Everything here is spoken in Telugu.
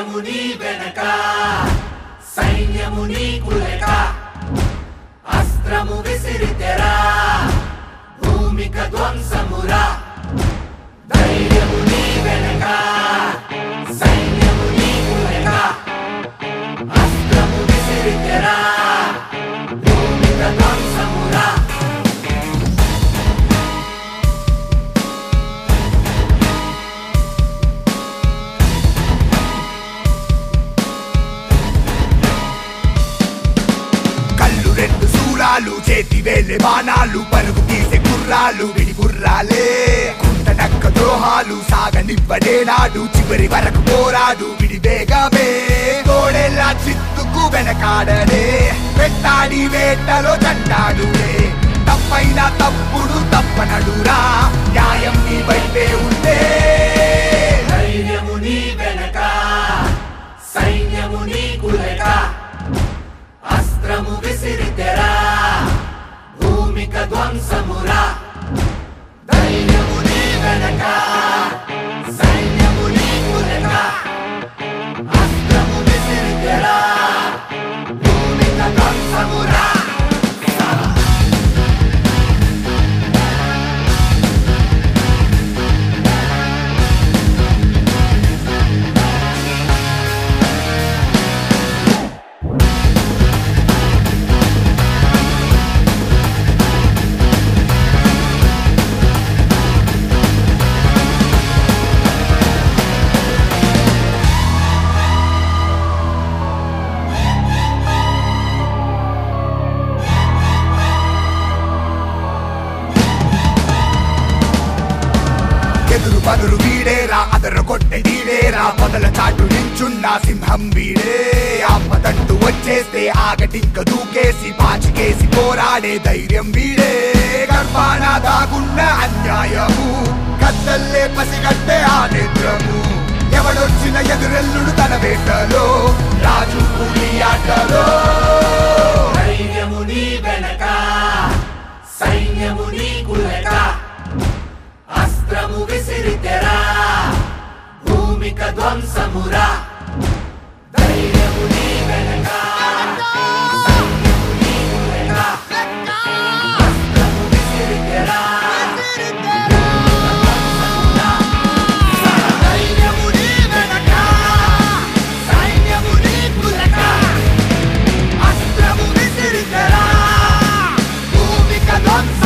ధైర్యము నీ వెనక సైన్యము నీ కులక అస్త్రము విసిరితెరా భూమిక ధ్వంసమురా ధైర్యము నీ వెనక సైన్యము నీ కులక అస్త్రము విసిరితెరా భూమిక ధ్వంసమురా కళ్ళు రెండు సూరాలు చేతి వేలే బాణాలు పరుగు తీసే గుర్రాలు విడి గుర్రాలే కుంట నక్క ద్రోహాలు సాగనివ్వడే నాడు చివరి వరకు పోరాడు విడి వేగమే తోడేలా చిత్తుకు వెనకాడనే వెంటాడి వేటలో చంటాడులే తప్పైన తప్పుడు తప్పనడురా న్యాయం నీ వైపే ఉంటే ధైర్యము నీ వెనక సైన్యము నీ కులక అస్త్రము విసిరితెరా భూమిక ధ్వంసమురా ధైర్యము నీ వెనక సైన్యము నీ కులక అస్త్రము విసిరితెరా భూమిక ధ్వంసమురా ఎదురు బదురు వీడేరా అదరు కొట్టె వీడేరా పొదల చాటు నించున్న సింహం వీడే ఆపదంటూ వచ్చేస్తే ఆగటింక దూకేసి పాచికేసి పోరాడే ధైర్యం వీడే గర్భాన దాగున్న అన్యాయము కత్తల్లే పసిగట్టే ఆ నిద్రము ఎవడొచ్చిన ఎదురెల్లుడు తన వేటలో రాజు పులి ఆటలో ధైర్యము నీ వెనక సైన్యము నీ కులక అస్త్రము విసిరితెరా భూమిక ధ్వంసమురా ధైర్యము నీ వెనక సైన్యము నీ కులక అస్త్రము విసిరితెరా ధైర్యము నీ వెనక సైన్యము నీ కులక అస్త్రము విసిరితెరా భూమిక ధ్వంసమురా